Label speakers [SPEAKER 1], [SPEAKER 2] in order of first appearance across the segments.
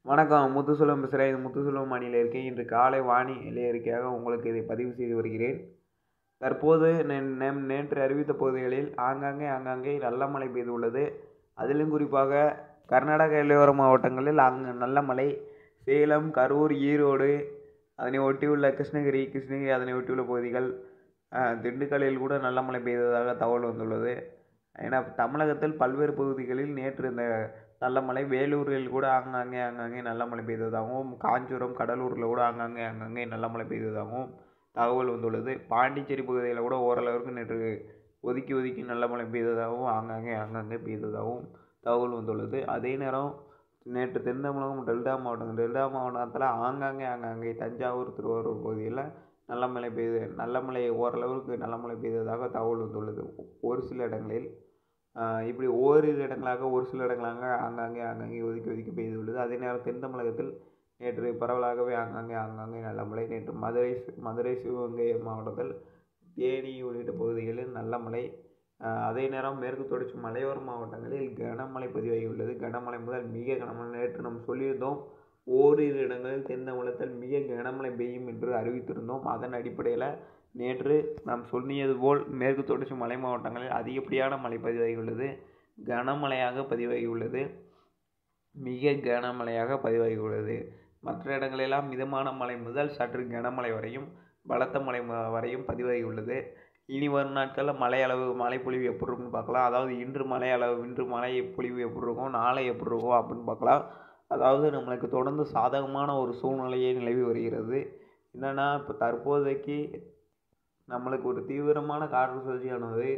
[SPEAKER 1] வணக்கம் முத்துசெல்வம் பேசுகிறேன் இது முத்துசெல்வம் அணியில் இருக்கேன் இன்று காலை வானிலை அறிக்கையாக உங்களுக்கு இதை பதிவு செய்து வருகிறேன் தற்போது நே- நே- நேற்று அறிவித்த பகுதிகளில் ஆங்காங்கே ஆங்காங்கே நல்ல மழை பெய்துள்ளது அதிலும் குறிப்பாக கர்நாடக எல்லையோர மாவட்டங்களில் அங்கு நல்ல மழை சேலம் கரூர் ஈரோடு அதனை ஒட்டியுள்ள கிருஷ்ணகிரி கிருஷ்ணகிரி அதனை ஒட்டியுள்ள பகுதிகள் அஹ், திண்டுக்கல்லில் கூட நல்ல மழை பெய்ததாக தகவல் வந்துள்ளது ஏன்னா தமிழகத்தில் பல்வேறு பகுதிகளில் நேற்று இந்த நல்ல மழை வேலூரில் கூட ஆங்காங்கே ஆங்காங்கே நல்ல மழை பெய்ததாகவும் காஞ்சிபுரம் கடலூரில் கூட ஆங்காங்கே ஆங்காங்கே நல்ல மழை பெய்ததாகவும் தகவல் வந்துள்ளது பாண்டிச்சேரி பகுதியில் கூட ஓரளவுக்கு நேற்று ஒதுக்கி ஒதுக்கி நல்ல மழை பெய்ததாகவும் ஆங்காங்கே ஆங்காங்கே பெய்ததாகவும் தகவல் வந்துள்ளது அதே நேரம் நேற்று தென் தமிழகம் டெல்டா மாவட்டம் டெல்டா மாவட்டத்தில் ஆங்காங்கே ஆங்காங்கே தஞ்சாவூர் திருவாரூர் பகுதியில் நல்ல மழை பெய்து நல்ல மழை ஓரளவுக்கு நல்ல மழை பெய்ததாக தகவல் வந்துள்ளது ஒரு சில இடங்களில் ஆஹ் இப்படி ஓரிரு இடங்களாக ஒரு சில இடங்களாக ஆங்காங்கே ஆங்காங்கே ஒதுக்கி ஒதுக்கி பெய்துள்ளது அதே நேரம் தென் தமிழகத்தில் நேற்று பரவலாகவே ஆங்காங்கே ஆங்காங்கே நல்ல மழை நேற்று மதுரை சி- மதுரை சிவகங்கை மாவட்டத்தில் தேனி உள்ளிட்ட பகுதிகளில் நல்ல மழை ஆஹ் அதே நேரம் மேற்கு தொடர்ச்சி மலையோர மாவட்டங்களில் கனமழை பதிவாகியுள்ளது கனமழை முதல் மிக கனமழை நேற்று நாம் சொல்லியிருந்தோம் ஓரிரு இடங்களில் தென் தமிழகத்தில் மிக கனமழை பெய்யும் என்று அறிவித்திருந்தோம் அதன் அடிப்படையில் நேற்று நாம் சொன்னியது போல் மேற்கு தொடர்ச்சி மலை மாவட்டங்களில் அதிகப்படியான மழை பதிவாகியுள்ளது கனமழையாக பதிவாகியுள்ளது மிக கனமழையாக பதிவாகியுள்ளது மற்ற இடங்களெல்லாம் மிதமான மழை முதல் சற்று கனமழை வரையும் பலத்த மழை ம- வரையும் பதிவாகியுள்ளது இனி வரும் நாட்களில் மழை அளவு மழை பொழிவு எப்படி இருக்குன்னு பார்க்கலாம் அதாவது இன்று மழை அளவு இன்று மழை பொழிவு எப்படி இருக்கும் நாளை எப்படி இருக்கும் அப்படின்னு பார்க்கலாம் அதாவது நம்மளுக்கு தொடர்ந்து சாதகமான ஒரு சூழ்நிலையே நிலவி வருகிறது என்னென்னா இப்போ தற்போதைக்கு நம்மளுக்கு ஒரு தீவிரமான காற்று சுழற்சியானது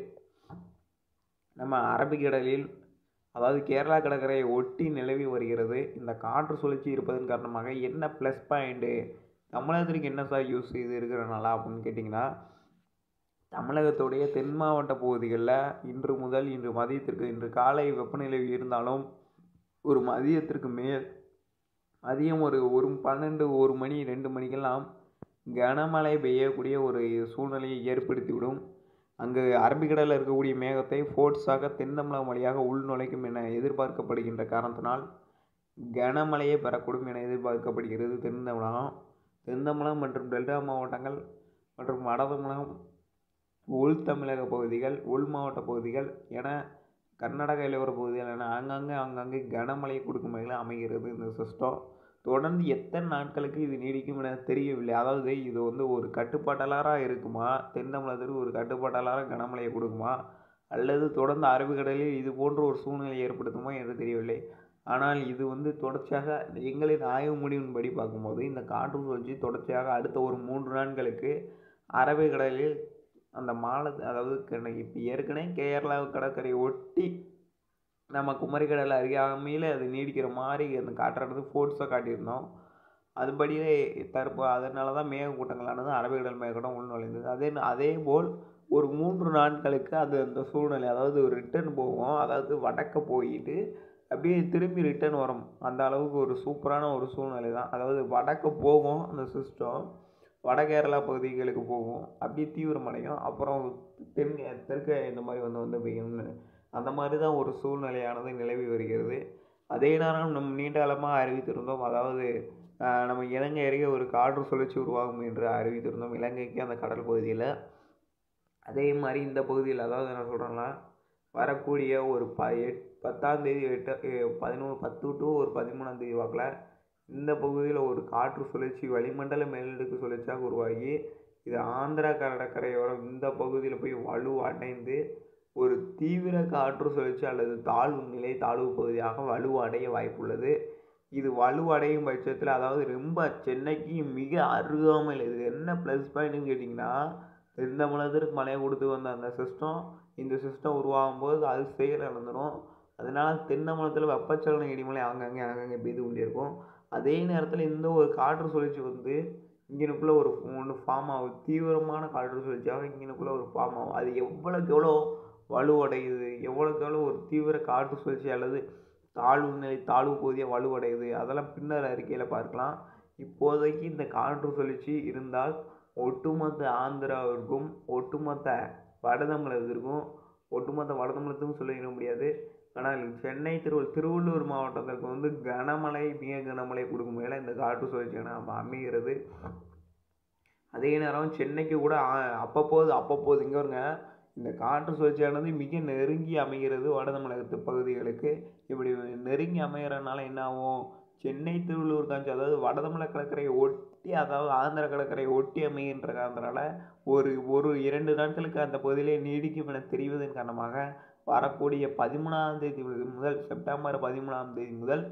[SPEAKER 1] நம்ம அரபிக்கடலில் அதாவது கேரளா கடற்கரையை ஒட்டி நிலவி வருகிறது இந்த காற்று சுழற்சி இருப்பதன் காரணமாக என்ன ப்ளஸ் பாயிண்ட்டு தமிழகத்திற்கு என்ன சார் யூஸ் இது இருக்கிறனால அப்படின்னு கேட்டிங்கன்னா தமிழகத்துடைய தென் மாவட்ட பகுதிகளில் இன்று முதல் இன்று மதியத்திற்கு இன்று காலை வெப்பநிலை இருந்தாலும் ஒரு மதியத்திற்கு மேல் மதியம் ஒரு ஒரு பன்னெண்டு ஒரு மணி ரெண்டு மணிக்கெல்லாம் கனமழை பெய்யக்கூடிய ஒரு சூழ்நிலையை ஏற்படுத்திவிடும் அங்கு அரபிக்கடலில் இருக்கக்கூடிய மேகத்தை ஃபோர்ஸாக தென் தமிழகம் வழியாக உள்நுழைக்கும் என எதிர்பார்க்கப்படுகின்ற காரணத்தினால் கனமழையை பெறக்கூடும் என எதிர்பார்க்கப்படுகிறது தென் தமிழகம் தென் தமிழகம் மற்றும் டெல்டா மாவட்டங்கள் மற்றும் வட தமிழகம் உள் தமிழக பகுதிகள் உள் மாவட்ட பகுதிகள் என கர்நாடக எல்லையோர பகுதிகள் என ஆங்காங்கே ஆங்காங்கே கனமழை கொடுக்கும் வகையில் அமைகிறது இந்த சிஸ்டம் தொடர்ந்து எத்தனை நாட்களுக்கு இது நீடிக்கும் என தெரியவில்லை அதாவது இது வந்து ஒரு கட்டுப்பாட்டாளராக இருக்குமா தென் தமிழகத்திற்கு ஒரு கட்டுப்பாட்டாளராக கனமழையை கொடுக்குமா அல்லது தொடர்ந்து அரபிக்கடலில் இது போன்ற ஒரு சூழ்நிலை ஏற்படுத்துமா என்று தெரியவில்லை ஆனால் இது வந்து தொடர்ச்சியாக எங்களின் ஆய்வு முடிவின்படி பார்க்கும்போது இந்த காற்று சுழற்சி தொடர்ச்சியாக அடுத்த ஒரு மூன்று நாட்களுக்கு அரபிக்கடலில் அந்த மாலை அதாவது இப்போ ஏற்கனவே கேரளா கடற்கரையை ஒட்டி நம்ம குமரிக்கடல் அருகாமையில் அது நீடிக்கிற மாதிரி அந்த காற்றானது ஃபோர்ஸாக காட்டியிருந்தோம் அதுபடியே தற்போ அதனால தான் மேகக்கூட்டங்களானது அரபிக்கடல் மேகக்கூட்டம் உள்நுழைந்தது அதே அதே போல் ஒரு மூன்று நாட்களுக்கு அது அந்த சூழ்நிலை அதாவது ஒரு ரிட்டர்ன் போகும் அதாவது வடக்க போயிட்டு அப்படியே திரும்பி ரிட்டர்ன் வரும் அந்த அளவுக்கு ஒரு சூப்பரான ஒரு சூழ்நிலை தான் அதாவது வடக்க போகும் அந்த சிஸ்டம் வட கேரளா பகுதிகளுக்கு போகும் அப்படியே தீவிரமடையும் அப்புறம் தென் தெற்க இந்த மாதிரி வந்து வந்து பெய்யும்னு அந்த மாதிரி தான் ஒரு சூழ்நிலையானது நிலவி வருகிறது அதே நேரம் நம் நீண்ட காலமாக அறிவித்திருந்தோம் அதாவது ஆஹ், நம்ம இலங்கை அருகே ஒரு காற்று சுழற்சி உருவாகும் என்று அறிவித்திருந்தோம் இலங்கைக்கு அந்த கடல் பகுதியில் அதே மாதிரி இந்த பகுதியில் அதாவது என்ன சொல்கிறேன்னா வரக்கூடிய ஒரு ப எட் பத்தாம் தேதி எட்டு எ- பதினோரு பத்து டு ஒரு பதிமூணாம் தேதி வாக்கில் இந்த பகுதியில் ஒரு காற்று சுழற்சி வளிமண்டல மேலடுக்கு சுழற்சியாக உருவாகி இது ஆந்திரா கடற்கரையோரம் இந்த பகுதியில் போய் வலுவடைந்து ஒரு தீவிர காற்று சுழற்சி அல்லது தாழ்வு நிலை தாழ்வு பகுதியாக வலுவடைய வாய்ப்புள்ளது இது வலுவடையும் பட்சத்தில் அதாவது ரொம்ப சென்னைக்கு மிக அருகாமையில் இது என்ன ப்ளஸ் பாயிண்ட்னு கேட்டிங்கன்னா தென் தமிழகத்திற்கு மழையை கொடுத்து வந்த அந்த சிஸ்டம் இந்த சிஸ்டம் உருவாகும் போது அது செயல் இழந்துடும் அதனால தென் தமிழகத்தில் வெப்பச்சலன இடிமலை ஆங்காங்கே ஆங்காங்கே பெய்து கொண்டிருக்கும் அதே நேரத்தில் இந்த ஒரு காற்று சுழற்சி வந்து இங்கனுக்குள்ளே ஒரு ஒன்று ஃபார்ம் ஆகும் தீவிரமான காற்று சுழற்சியாக இங்கனுக்குள்ளே ஒரு ஃபார்ம் ஆகும் அது எவ்வளோக்கு எவ்வளோ வலுவடையுது எவ்வளோக்கு எவ்வளோ ஒரு தீவிர காற்று சுழற்சி அல்லது தாழ்வு நிலை தாழ்வு பகுதியாக வலுவடையுது அதெல்லாம் பின்னர் அறிக்கையில் பார்க்கலாம் இப்போதைக்கு இந்த காற்று சுழற்சி இருந்தால் ஒட்டுமொத்த ஆந்திராவிற்கும் ஒட்டுமொத்த வட தமிழகத்திற்கும் ஒட்டுமொத்த வட தமிழகத்துக்கும் சொல்லிட முடியாது ஆனால் சென்னை திருவள்ளூர் திருவள்ளூர் மாவட்டத்திற்கு வந்து கனமழை மிக கனமழை கொடுக்கும் வகையில் இந்த காற்று சுழற்சியான அமைகிறது அதே நேரம் சென்னைக்கு கூட ஆ- அப்பப்போது அப்பப்போது இங்கே வருங்க இந்த காற்று சுழற்சியானது மிக நெருங்கி அமைகிறது வட தமிழகத்து பகுதிகளுக்கு இப்படி நெருங்கி அமைகிறனால என்ன ஆகும் சென்னை திருவள்ளூர் காஞ்சி அதாவது வட தமிழக கடற்கரையை ஒட்டி அதாவது ஆந்திர கடற்கரையை ஒட்டி அமைகின்ற காரணத்தினால ஒரு ஒரு இரண்டு நாட்களுக்கு அந்த பகுதியிலே நீடிக்கும் என தெரிவதன் காரணமாக வரக்கூடிய பதிமூணாம் தேதி முதல் செப்டம்பர் பதிமூணாம் தேதி முதல்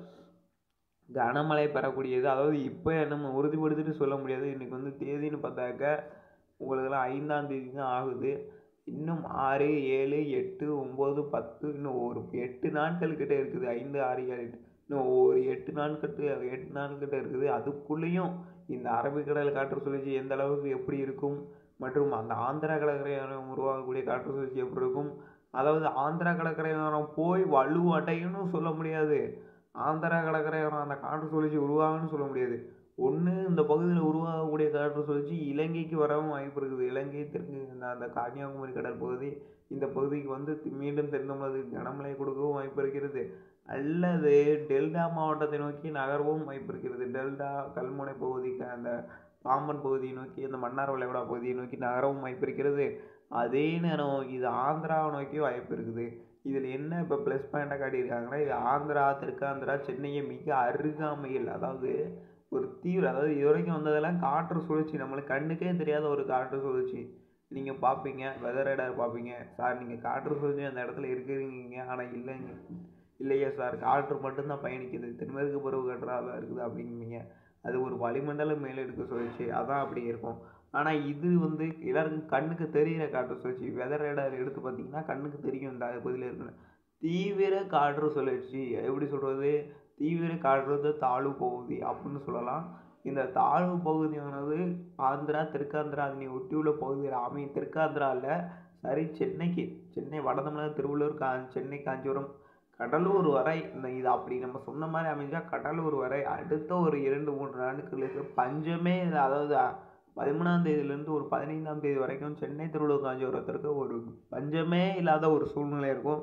[SPEAKER 1] கனமழை பெறக்கூடியது அதாவது இப்போ நம்ம உறுதிப்படுத்திட்டு சொல்ல முடியாது இன்றைக்கி வந்து தேதின்னு பார்த்தாக்க உங்களுக்கெல்லாம் ஐந்தாம் தேதி தான் ஆகுது இன்னும் ஆறு ஏழு எட்டு ஒம்பது பத்து இன்னும் ஒரு எட்டு நாட்கள் கிட்ட இருக்குது ஐந்து ஆறு ஏழு எட்டு இன்னும் ஒரு எட்டு நாட்கிட்ட எட்டு நாள் கிட்ட இருக்குது அதுக்குள்ளேயும் இந்த அரபிக்கடல் காற்று சுழற்சி எந்த அளவுக்கு எப்படி இருக்கும் மற்றும் அந்த ஆந்திரா கடற்கரையோரம் உருவாகக்கூடிய காற்று சுழற்சி எப்படி இருக்கும் அதாவது ஆந்திரா கடற்கரையோரம் போய் வலுவடையும்னு சொல்ல முடியாது ஆந்திரா கடற்கரையோரம் அந்த காற்று சுழற்சி உருவாகும்னு சொல்ல முடியாது ஒன்று இந்த பகுதியில் உருவாகக்கூடிய காற்று சுழற்சி இலங்கைக்கு வரவும் வாய்ப்பு இருக்குது இலங்கை தெற்கு இந்த அந்த கன்னியாகுமரி கடல் பகுதி இந்த பகுதிக்கு வந்து தி- மீண்டும் தென்னமலதுக்கு கனமழை கொடுக்கவும் வாய்ப்பு இருக்கிறது அல்லது டெல்டா மாவட்டத்தை நோக்கி நகரவும் வாய்ப்பு இருக்கிறது டெல்டா கல்முனை பகுதிக்கு அந்த பாம்பன் பகுதியை நோக்கி அந்த மன்னார் வளைகுடா பகுதியை நோக்கி நகரவும் வாய்ப்பு இருக்கிறது அதே நேரம் இது ஆந்திராவை நோக்கி வாய்ப்பு இருக்குது இதில் என்ன இப்போ ப்ளஸ் பாயிண்ட்டாக காட்டியிருக்காங்கன்னா இது ஆந்திரா தெற்காந்திரா சென்னையை மிக அருகாமையில் அதாவது ஒரு தீவிர அதாவது இது வரைக்கும் வந்ததெல்லாம் காற்று சுழற்சி நம்மளுக்கு கண்ணுக்கே தெரியாத ஒரு காற்று சுழற்சி நீங்கள் பார்ப்பீங்க வெதர் ரேடார் பார்ப்பீங்க சார் நீங்கள் காற்று சுழற்சி அந்த இடத்துல இருக்கிறீங்க ஆனால் இல்லைங்க இல்லையா சார் காற்று மட்டும்தான் பயணிக்குது தென்மேற்கு பருவ காற்றாக தான் இருக்குது அப்படிங்குவீங்க அது ஒரு வளிமண்டல மேலடுக்கு சுழற்சி அதான் அப்படி இருக்கும் ஆனால் இது வந்து எல்லாருக்கும் கண்ணுக்கு தெரிகிற காற்று சுழற்சி வெதர் ரேடார் எடுத்து பார்த்தீங்கன்னா கண்ணுக்கு தெரியும் இந்த பகுதியில் இருக்கிற தீவிர காற்று சுழற்சி எப்படி சொல்கிறது தீவிர காற்று தாழ்வு பகுதி அப்படின்னு சொல்லலாம் இந்த தாழ்வு பகுதியானது ஆந்திரா தெற்காந்திரா அதனை ஒட்டியுள்ள பகுதியில் அமை தெற்காந்திராவில் சரி சென்னைக்கு சென்னை வட தமிழகம் திருவள்ளூர் கா சென்னை காஞ்சிபுரம் கடலூர் வரை இந்த இது அப்படி நம்ம சொன்ன மாதிரி அமைஞ்சா கடலூர் வரை அடுத்த ஒரு இரண்டு மூன்று நாட்களுக்கு பஞ்சமே இல்லை. அதாவது அ, பதிமூணாம் தேதியிலேருந்து ஒரு பதினைந்தாம் தேதி வரைக்கும் சென்னை திருவள்ளூர் காஞ்சிபுரத்திற்கு ஒரு பஞ்சமே இல்லாத ஒரு சூழ்நிலை இருக்கும்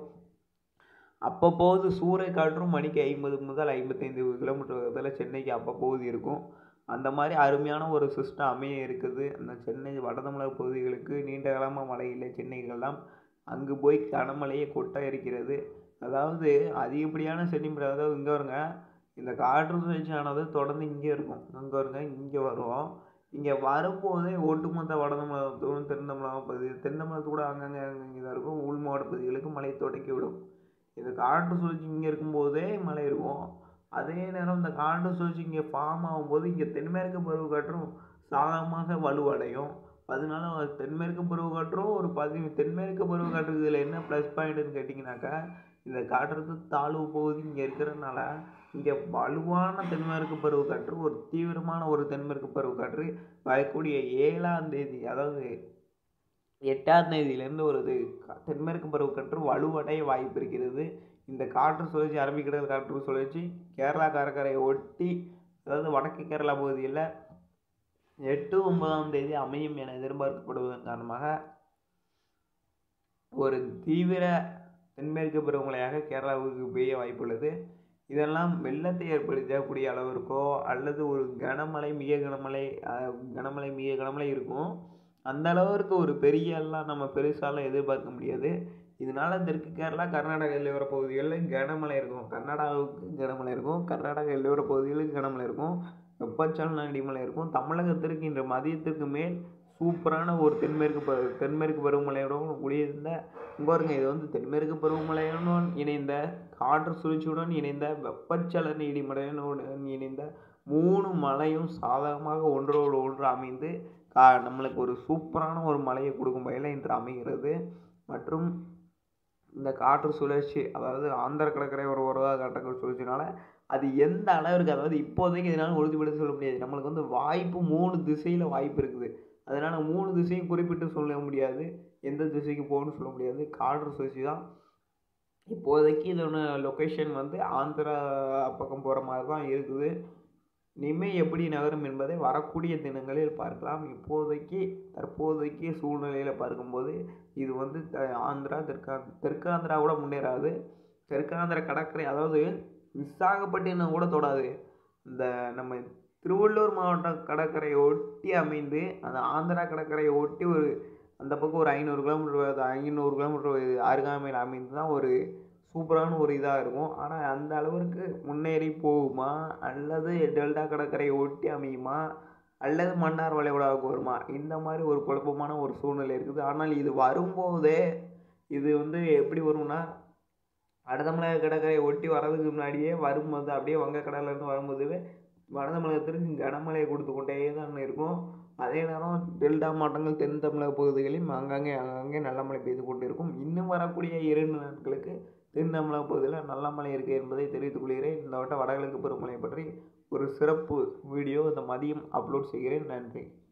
[SPEAKER 1] அப்பப்போது சூறை காற்றும் மணிக்கு ஐம்பது முதல் ஐம்பத்தைந்து கிலோமீட்டர் வேகத்தில் சென்னைக்கு அப்பப்போது இருக்கும் அந்த மாதிரி அருமையான ஒரு சிஸ்டம் அமைய இருக்குது அந்த சென்னை வட தமிழக பகுதிகளுக்கு நீண்ட காலமாக மழை இல்லை சென்னைக்கெல்லாம் அங்கு போய் கனமழையை கொட்ட இருக்கிறது அதாவது அதிகப்படியான சென்டிமீட்டர் அதாவது இங்கே வருங்க இந்த காற்று சுழற்சியானது தொடர்ந்து இங்கே இருக்கும் அங்கே வருங்க இங்கே வரும் இங்கே வரும்போதே ஒட்டுமொத்த வட தமிழகத்தோடும் தென் தமிழகம் பகுதி தென் தமிழகத்து கூட அங்கங்கே அங்கங்கே தான் இருக்கும் உள் மாவட்ட பகுதிகளுக்கு மழை தொடக்கி விடும் இந்த காற்று சுழற்சி இங்கே இருக்கும்போதே மழை இருக்கும் அதே நேரம் இந்த காற்று சுழற்சி இங்கே ஃபார்ம் ஆகும்போது இங்கே தென்மேற்கு பருவக்காற்றும் சாதகமாக வலுவடையும் அதனால தென்மேற்கு பருவக்காற்றும் ஒரு பதி தென்மேற்கு பருவக்காற்றுக்கு இதில் என்ன ப்ளஸ் பாயிண்ட்னு கேட்டிங்கனாக்கா இந்த காற்றத்து தாழ்வு பகுதி இங்கே இருக்கிறனால இங்கே வலுவான தென்மேற்கு பருவக்காற்று ஒரு தீவிரமான ஒரு தென்மேற்கு பருவக்காற்று வரக்கூடிய ஏழாம் தேதி அதாவது எட்டாம் தேதியிலேருந்து ஒரு இது க- தென்மேற்கு பருவக்காற்று வலுவடைய வாய்ப்பு இருக்கிறது இந்த காற்று சுழற்சி அரபிக்கடல் காற்று சுழற்சி கேரளா கடற்கரையை ஒட்டி அதாவது வடக்கு கேரளா பகுதியில் எட்டு ஒன்பதாம் தேதி அமையும் என எதிர்பார்க்கப்படுவதன் காரணமாக ஒரு தீவிர தென்மேற்கு பருவமழையாக கேரளாவுக்கு பெய்ய வாய்ப்புள்ளது இதெல்லாம் வெள்ளத்தை ஏற்படுத்தக்கூடிய அளவிற்கோ அல்லது ஒரு கனமழை மிக கனமழை அஹ், கனமழை மிக கனமழை இருக்கும் அந்த அளவிற்கு ஒரு பெரிய எல்லாம் நம்ம பெருசாலாம் எதிர்பார்க்க முடியாது இதனால தெற்கு கேரளா கர்நாடகா எல்லையோர பகுதிகளில் கனமழை இருக்கும் கர்நாடகாவுக்கு கனமழை இருக்கும் கர்நாடகா எல்லையோர பகுதிகளுக்கு கனமழை இருக்கும் வெப்பச்சலன அடிமழை இருக்கும் தமிழகத்திற்கு இன்று மதியத்திற்கு மேல் சூப்பரான ஒரு தென்மேற்கு ப தென்மேற்கு பருவமழையுடன் கூடியிருந்த இங்க பாருங்க இது வந்து தென்மேற்கு பருவமழையுடன் இணைந்த காற்று சுழற்சியுடன் இணைந்த வெப்பச்சலன இடிமழையுடன் இணைந்த மூணு மழையும் சாதகமாக ஒன்றோடு ஒன்று அமைந்து கா நம்மளுக்கு ஒரு சூப்பரான ஒரு மழையை கொடுக்கும் வகையில் இன்று அமைகிறது மற்றும் இந்த காற்று சுழற்சி அதாவது ஆந்திர கடற்கரை ஒரு உறவாக காற்று சுழற்சினால அது எந்த அளவிற்கு அதாவது இப்போதைக்கு இதனால் உறுதிப்படுத்தி சொல்ல முடியாது நம்மளுக்கு வந்து வாய்ப்பு மூணு திசையில் வாய்ப்பு இருக்குது அதனால் மூணு திசையும் குறிப்பிட்டு சொல்ல முடியாது எந்த திசைக்கு போகணும்னு சொல்ல முடியாது காற்று சுழற்சி தான் இப்போதைக்கு இதோட லொக்கேஷன் வந்து ஆந்திரா பக்கம் போகிற மாதிரி தான் இருக்குது இனிமே எப்படி நகரும் என்பதை வரக்கூடிய தினங்களில் பார்க்கலாம் இப்போதைக்கு தற்போதைக்கு சூழ்நிலையில் பார்க்கும்போது இது வந்து த- ஆந்திரா தெற்கா தெற்கு ஆந்திரா கூட முன்னேறாது தெற்காந்திர கடற்கரை அதாவது விசாகப்பட்டினம் கூட தொடாது இந்த நம்ம திருவள்ளூர் மாவட்ட கடற்கரையை ஒட்டி அமைந்து அந்த ஆந்திரா கடற்கரையை ஒட்டி ஒரு அந்த பக்கம் ஒரு ஐநூறு கிலோமீட்டர் ஐநூறு கிலோமீட்டர் அருகாமையில் அமைந்து தான் ஒரு சூப்பரான ஒரு இதாக இருக்கும் ஆனால் அந்த அளவிற்கு முன்னேறி போகுமா அல்லது டெல்டா கடற்கரையை ஒட்டி அமையுமா அல்லது மன்னார் வளைகுடாவுக்கு வருமா இந்த மாதிரி ஒரு குழப்பமான ஒரு சூழ்நிலை இருக்குது ஆனால் இது வரும்போதே இது வந்து எப்படி வரும்னா வடதமிழக கடற்கரையை ஒட்டி வர்றதுக்கு முன்னாடியே வரும்போது அப்படியே வங்கக்கடல்லேருந்து வரும்போதுவே வடதமிழகத்திற்கு கனமழையை கொடுத்து கொண்டே தான் இருக்கும் அதே நேரம் டெல்டா மாவட்டங்கள் தென் தமிழக பகுதிகளிலும் ஆங்காங்கே ஆங்காங்கே நல்ல மழை பெய்து கொண்டு இருக்கும் இன்னும் வரக்கூடிய இரண்டு நாட்களுக்கு தென் தமிழக பகுதியில் நல்ல மழை இருக்குது என்பதை தெரிவித்துக் கொள்கிறேன் இந்த வட்ட வடகிழக்கு பருவமழை பற்றி ஒரு சிறப்பு வீடியோ இந்த மதியம் அப்லோட் செய்கிறேன் நன்றி